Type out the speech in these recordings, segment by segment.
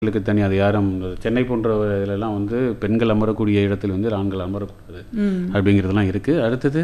பெண்களுக்கு தனி அது யாரும் சென்னை போன்ற இதிலெல்லாம் வந்து பெண்கள் அமரக்கூடிய இடத்தில் வந்து ஆண்கள் அமரக்கூடாது ம். அப்படிங்கிறதெல்லாம் இருக்குது அடுத்தது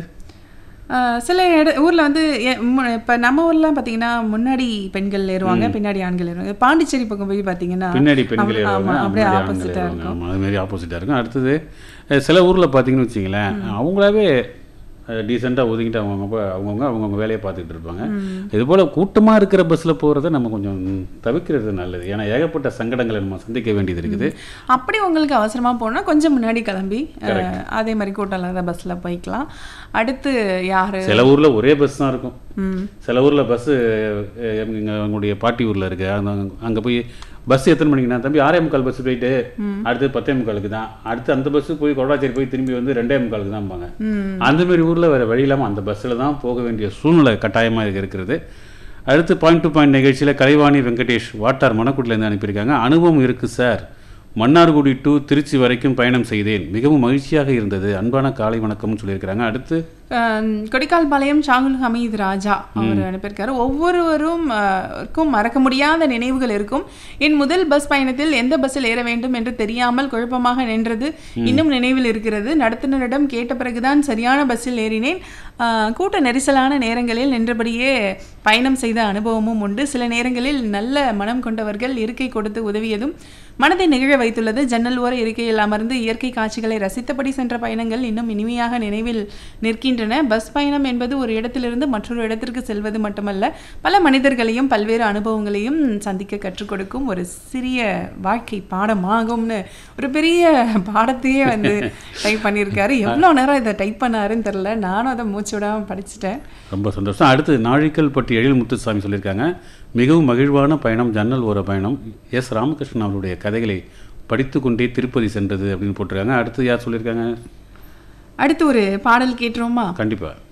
ஆஹ் சில இட ஊரில் வந்து எ- மு- இப்ப நம்ம ஊர்லாம் பார்த்தீங்கன்னா முன்னாடி பெண்கள் ஏறுவாங்க பின்னாடி ஆண்கள் ஏறுவாங்க பாண்டிச்சேரி பக்கம் போய் பார்த்தீங்கன்னா பின்னாடி பெண்கள் ஆமா, ஏறுவாங்க அப்படியே முன்னாடி ஆண்கள் ஆப்போசிட்டாக ஏறுவாங்க இருக்கும் ஆமாம் அது மாதிரி ஆப்போசிட்டாக இருக்கும் அடுத்தது அஹ், சில ஊரில் பார்த்தீங்கன்னு வச்சிங்களேன் அவங்களாவே டீசெண்டாக ஒதுங்கிட்டு அவங்கவுங்க போ- அவங்கவுங்க அவங்கவுங்க வேலையை பார்த்துக்கிட்டு இருப்பாங்க இது போல் கூட்டமாக இருக்கிற பஸ்ஸில் போகிறத நம்ம கொஞ்சம் தவிர்க்கிறது நல்லது ஏன்னா ஏகப்பட்ட சங்கடங்களை நம்ம சந்திக்க வேண்டியது இருக்குது அப்படி உங்களுக்கு அவசரமா போனா கொஞ்சம் முன்னாடி கிளம்பி அஹ், அதே மாதிரி கூட்டம் இல்லாத பஸ்ல போய்க்கலாம் அடுத்து யாரு சில ஊரில் ஒரே பஸ் தான் இருக்கும் ம் சில ஊரில் பஸ்ஸு எங்க எங்களுடைய பாட்டி ஊரில் இருக்கு அந்த அங்கே போய் பஸ் எத்தனை மணிக்குண்ணா தம்பி ஆறே முக்கால் பஸ் போயிட்டு அடுத்து பத்தே முக்காலுக்கு தான் அடுத்து அந்த பஸ்ஸு போய் கொடாச்சேரி போய் திரும்பி வந்து ரெண்டே முக்காலுக்கு தான்பாங்க ம் அந்த மாதிரி ஊரில் வேறு வழி இல்லாமல் அந்த பஸ்ஸில் தான் போக வேண்டிய சூழ்நிலை கட்டாயமாக இருக்கிறது அடுத்து பாயிண்ட் டு பாயிண்ட் நிகழ்ச்சியில் கலைவாணி வெங்கடேஷ் வாட்டார் மணக்குடிலேருந்து அனுப்பியிருக்காங்க அனுபவம் இருக்குது சார் மன்னார்குடி டு திருச்சி வரைக்கும் பயணம் செய்தேன் மிகவும் மகிழ்ச்சியாக இருந்தது அன்பான காலை வணக்கம்னு சொல்லியிருக்கிறாங்க அடுத்து அஹ், கொடிக்கால்பாளையம் ஷாகுல் ஹமீத் ராஜா அவர் அனுப்பியிருக்காரு ஒவ்வொருவரும் அஹ், க்கும் மறக்க முடியாத நினைவுகள் இருக்கும் என் முதல் பஸ் பயணத்தில் எந்த பஸ்ஸில் ஏற வேண்டும் என்று தெரியாமல் குழப்பமாக நின்றது இன்னும் நினைவில் இருக்கிறது நடத்துனரிடம் கேட்ட பிறகுதான் சரியான பஸ்ஸில் ஏறினேன் அஹ், கூட்ட நெரிசலான நேரங்களில் நின்றபடியே பயணம் செய்த அனுபவமும் உண்டு சில நேரங்களில் நல்ல மனம் கொண்டவர்கள் இருக்கை கொடுத்து உதவியதும் மனதை நெகிழ வைத்துள்ளது ஜன்னல் ஓர இருக்கையில் அமர்ந்து இயற்கை காட்சிகளை ரசித்தபடி சென்ற பயணங்கள் இன்னும் இனிமையாக நினைவில் நிற்கின்றன பஸ் பயணம் என்பது ஒரு இடத்திலிருந்து மற்றொரு இடத்திற்கு செல்வது மட்டுமல்ல பல மனிதர்களையும் பல்வேறு அனுபவங்களையும் சந்திக்க கற்றுக் கொடுக்கும் ஒரு சிறிய வாழ்க்கை பாடமாகும்னு ஒரு பெரிய பாடத்தையே வந்து டைப் பண்ணியிருக்காரு எவ்வளோ நேரம் இதை டைப் பண்ணாருன்னு தெரில நானும் அதை மூச்சு விடாமல் படிச்சுட்டேன் ரொம்ப சந்தோஷம் அடுத்து நாழிக்கல் பட்டி எழில் முத்துசாமி சொல்லியிருக்காங்க மிகவும் மகிழ்வான பயணம் ஜன்னல் ஓர பயணம் எஸ் ராமகிருஷ்ணன் அவருடைய கதைகளை படித்து கொண்டே திருப்பதி சென்றது அப்படின்னு போட்டிருக்காங்க அடுத்து யார் சொல்லியிருக்காங்க அடுத்து ஒரு பாடல் கேட்டுருவோமா கண்டிப்பாக